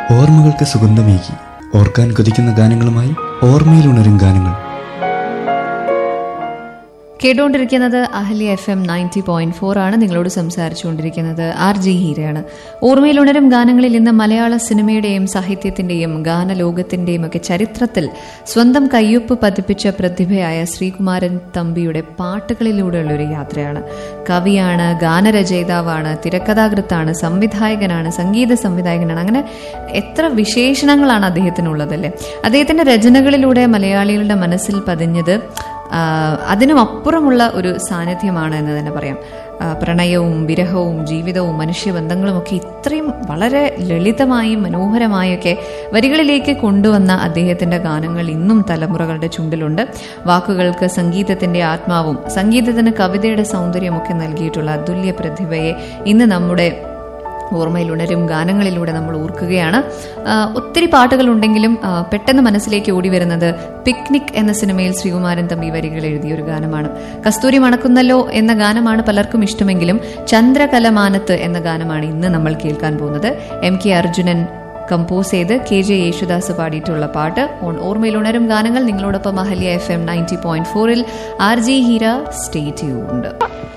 ഓർമ്മകൾക്ക് സുഗന്ധമേകി ഓർക്കാൻ കൊതിക്കുന്ന ഗാനങ്ങളുമായി ഓർമ്മയിലുണരും ഗാനങ്ങൾ കേട്ടുകൊണ്ടിരിക്കുന്നത് Ahalya F M ninety point four ആണ് നിങ്ങളോട് സംസാരിച്ചുകൊണ്ടിരിക്കുന്നത് ആർ ജി ഹീരയാണ് ഓർമ്മയിലുണരും ഗാനങ്ങളിൽ ഇന്ന് മലയാള സിനിമയുടെയും സാഹിത്യത്തിന്റെയും ഗാനലോകത്തിന്റെയും ഒക്കെ ചരിത്രത്തിൽ സ്വന്തം കയ്യൊപ്പ് പതിപ്പിച്ച പ്രതിഭയായ ശ്രീകുമാരൻ തമ്പിയുടെ പാട്ടുകളിലൂടെയുള്ള ഒരു യാത്രയാണ് കവിയാണ് ഗാനരചയിതാവാണ് തിരക്കഥാകൃത്താണ് സംവിധായകനാണ് സംഗീത സംവിധായകനാണ് അങ്ങനെ എത്ര വിശേഷണങ്ങളാണ് അദ്ദേഹത്തിനുള്ളതല്ലേ അദ്ദേഹത്തിന്റെ രചനകളിലൂടെ മലയാളികളുടെ മനസ്സിൽ പതിഞ്ഞത് ആ, അതിനും അപ്പുറമുള്ള ഒരു സാന്നിധ്യമാണ് എന്ന് തന്നെ പറയാം ആ, പ്രണയവും വിരഹവും ജീവിതവും മനുഷ്യബന്ധങ്ങളും ഒക്കെ ഇത്രയും വളരെ ലളിതമായും മനോഹരമായൊക്കെ വരികളിലേക്ക് കൊണ്ടുവന്ന അദ്ദേഹത്തിന്റെ ഗാനങ്ങൾ ഇന്നും തലമുറകളുടെ ചുണ്ടിലുണ്ട് വാക്കുകൾക്ക് സംഗീതത്തിന്റെ ആത്മാവും സംഗീതത്തിന് കവിതയുടെ സൗന്ദര്യമൊക്കെ നൽകിയിട്ടുള്ള അതുല്യ പ്രതിഭയെ ഇന്ന് നമ്മുടെ ഓർമ്മയിൽ ഉണരും ഗാനങ്ങളിലൂടെ നമ്മൾ ഓർക്കുകയാണ് ആ, ഒത്തിരി പാട്ടുകളുണ്ടെങ്കിലും ആ, പെട്ടെന്ന് മനസ്സിലേക്ക് ഓടി വരുന്നത് പിക്നിക് എന്ന സിനിമയിൽ ശ്രീകുമാരൻ തമ്പി വരികൾ എഴുതിയ ഒരു ഗാനമാണ് കസ്തൂരി മണക്കുന്നല്ലോ എന്ന ഗാനമാണ് പലർക്കും ഇഷ്ടമെങ്കിലും ചന്ദ്രകലമാനത്ത് എന്ന ഗാനമാണ് ഇന്ന് നമ്മൾ കേൾക്കാൻ പോകുന്നത് എം കെ അർജുനൻ കമ്പോസ് ചെയ്ത് കെ ജെ യേശുദാസ് പാടിയിട്ടുള്ള പാട്ട് ഓൺ ഓർമ്മയിൽ ഉണരും ഗാനങ്ങൾ നിങ്ങളോടൊപ്പം Ahalya F M ninety point ഫോറിൽ R G Heera stay tuned